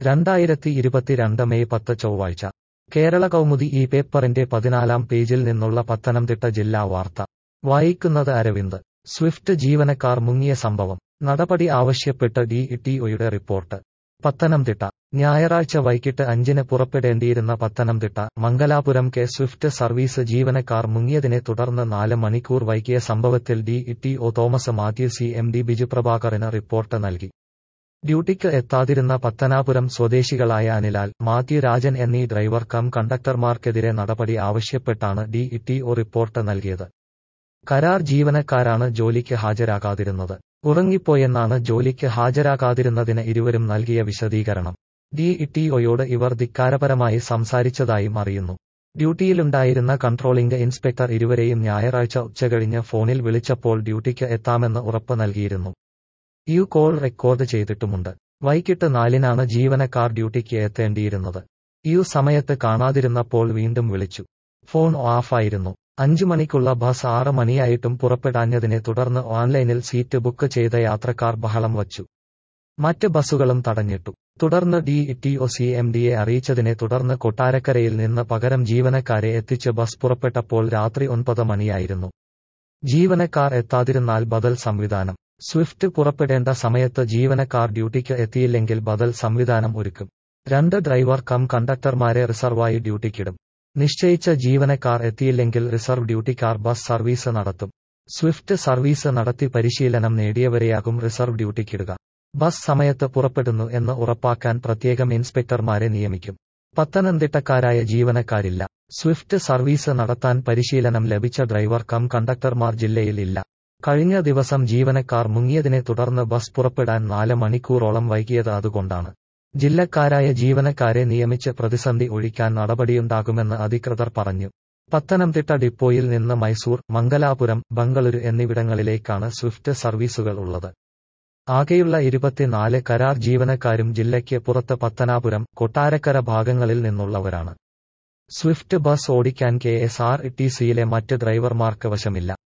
രണ്ടായിരത്തി ഇരുപത്തിരണ്ട് മെയ് പത്ത് ചൊവ്വാഴ്ച കേരള കൗമുദി ഈ പേപ്പറിന്റെ പതിനാലാം പേജിൽ നിന്നുള്ള പത്തനംതിട്ട ജില്ലാ വാർത്ത വായിക്കുന്നത് അരവിന്ദ് സ്വിഫ്റ്റ് ജീവനക്കാർ മുങ്ങിയ സംഭവം നടപടി ആവശ്യപ്പെട്ട് ഡി ടിഒയുടെ റിപ്പോർട്ട് പത്തനംതിട്ട ഞായറാഴ്ച വൈകിട്ട് അഞ്ചിന് പുറപ്പെടേണ്ടിയിരുന്ന Pathanamthitta Mangalapuram K swift service ജീവനക്കാർ മുങ്ങിയതിനെ തുടർന്ന് നാല് മണിക്കൂർ വൈകിയ സംഭവത്തിൽ D T O Thomas Mathew C M D ബിജുപ്രഭാകറിന് റിപ്പോർട്ട് നൽകി ഡ്യൂട്ടിക്ക് എത്താതിരുന്ന പത്തനാപുരം സ്വദേശികളായ അനിലാൽ മാത്യു രാജൻ എന്നീ ഡ്രൈവർ കം കണ്ടക്ടർമാർക്കെതിരെ നടപടി ആവശ്യപ്പെട്ടാണ് ഡി ടിഒ റിപ്പോർട്ട് നൽകിയത് കരാർ ജീവനക്കാരാണ് ജോലിക്ക് ഹാജരാകാതിരുന്നത് ഉറങ്ങിപ്പോയെന്നാണ് ജോലിക്ക് ഹാജരാകാതിരുന്നതിന് ഇരുവരും നൽകിയ വിശദീകരണം ഡി ടിഒയോട് ഇവർ ധിക്കാരപരമായി സംസാരിച്ചതായും അറിയുന്നു ഡ്യൂട്ടിയിലുണ്ടായിരുന്ന കൺട്രോളിംഗ് ഇൻസ്പെക്ടർ ഇരുവരെയും ഞായറാഴ്ച ഉച്ചകഴിഞ്ഞ് ഫോണിൽ വിളിച്ചപ്പോൾ ഡ്യൂട്ടിക്ക് എത്താമെന്ന് ഉറപ്പ് നൽകിയിരുന്നു യു കോൾ റെക്കോർഡ് ചെയ്തിട്ടുമുണ്ട് വൈകിട്ട് നാലിനാണ് ജീവനക്കാർ ഡ്യൂട്ടിക്ക് എത്തേണ്ടിയിരുന്നത് യു സമയത്ത് കാണാതിരുന്നപ്പോൾ വീണ്ടും വിളിച്ചു ഫോൺ ഓഫായിരുന്നു അഞ്ചു മണിക്കുള്ള ബസ് ആറ് മണിയായിട്ടും പുറപ്പെടാഞ്ഞതിനെ തുടർന്ന് ഓൺലൈനിൽ സീറ്റ് ബുക്ക് ചെയ്ത യാത്രക്കാർ ബഹളം വച്ചു മറ്റ് ബസ്സുകളും തടഞ്ഞിട്ടു തുടർന്ന് ഡി ടിഒ സി എം ഡിയെ അറിയിച്ചതിനെ തുടർന്ന് കൊട്ടാരക്കരയിൽ നിന്ന് പകരം ജീവനക്കാരെ എത്തിച്ച് ബസ് പുറപ്പെട്ടപ്പോൾ രാത്രി ഒൻപത് മണിയായിരുന്നു ജീവനക്കാർ എത്താതിരുന്നാൽ ബദൽ സംവിധാനം സ്വിഫ്റ്റ് പുറപ്പെടേണ്ട സമയത്ത് ജീവനക്കാർ ഡ്യൂട്ടിക്ക് എത്തിയില്ലെങ്കിൽ ബദൽ സംവിധാനം ഒരുക്കും രണ്ട് ഡ്രൈവർ കം കണ്ടക്ടർമാരെ റിസർവായി ഡ്യൂട്ടിക്കിടും നിശ്ചയിച്ച ജീവനക്കാർ എത്തിയില്ലെങ്കിൽ റിസർവ് ഡ്യൂട്ടിക്കാർ ബസ് സർവീസ് നടത്തും സ്വിഫ്റ്റ് സർവീസ് നടത്തി പരിശീലനം നേടിയവരെയാകും റിസർവ് ഡ്യൂട്ടിക്കിടുക ബസ് സമയത്ത് പുറപ്പെടുന്നു എന്ന് ഉറപ്പാക്കാൻ പ്രത്യേകം ഇൻസ്പെക്ടർമാരെ നിയമിക്കും പത്തനംതിട്ടക്കാരായ ജീവനക്കാരില്ല സ്വിഫ്റ്റ് സർവീസ് നടത്താൻ പരിശീലനം ലഭിച്ച ഡ്രൈവർ കം കണ്ടക്ടർമാർ ജില്ലയിൽ ഇല്ല കഴിഞ്ഞ ദിവസം ജീവനക്കാർ മുങ്ങിയതിനെ തുടർന്ന് ബസ് പുറപ്പെടാൻ നാല് മണിക്കൂറോളം വൈകിയത് അതുകൊണ്ടാണ് ജില്ലക്കാരായ ജീവനക്കാരെ നിയമിച്ച് പ്രതിസന്ധി ഒഴിക്കാൻ നടപടിയുണ്ടാകുമെന്ന് അധികൃതർ പറഞ്ഞു പത്തനംതിട്ട ഡിപ്പോയിൽ നിന്ന് മൈസൂർ മംഗലാപുരം ബംഗളൂരു എന്നിവിടങ്ങളിലേക്കാണ് സ്വിഫ്റ്റ് സർവീസുകൾ ഉള്ളത് ആകെയുള്ള ഇരുപത്തിനാല് കരാർ ജീവനക്കാരും ജില്ലയ്ക്ക് പുറത്ത് പത്തനാപുരം കൊട്ടാരക്കര ഭാഗങ്ങളിൽ നിന്നുള്ളവരാണ് സ്വിഫ്റ്റ് ബസ് ഓടിക്കാൻ കെ എസ് ആർ ടി സിയിലെ മറ്റ് ഡ്രൈവർമാർക്ക് വശമില്ല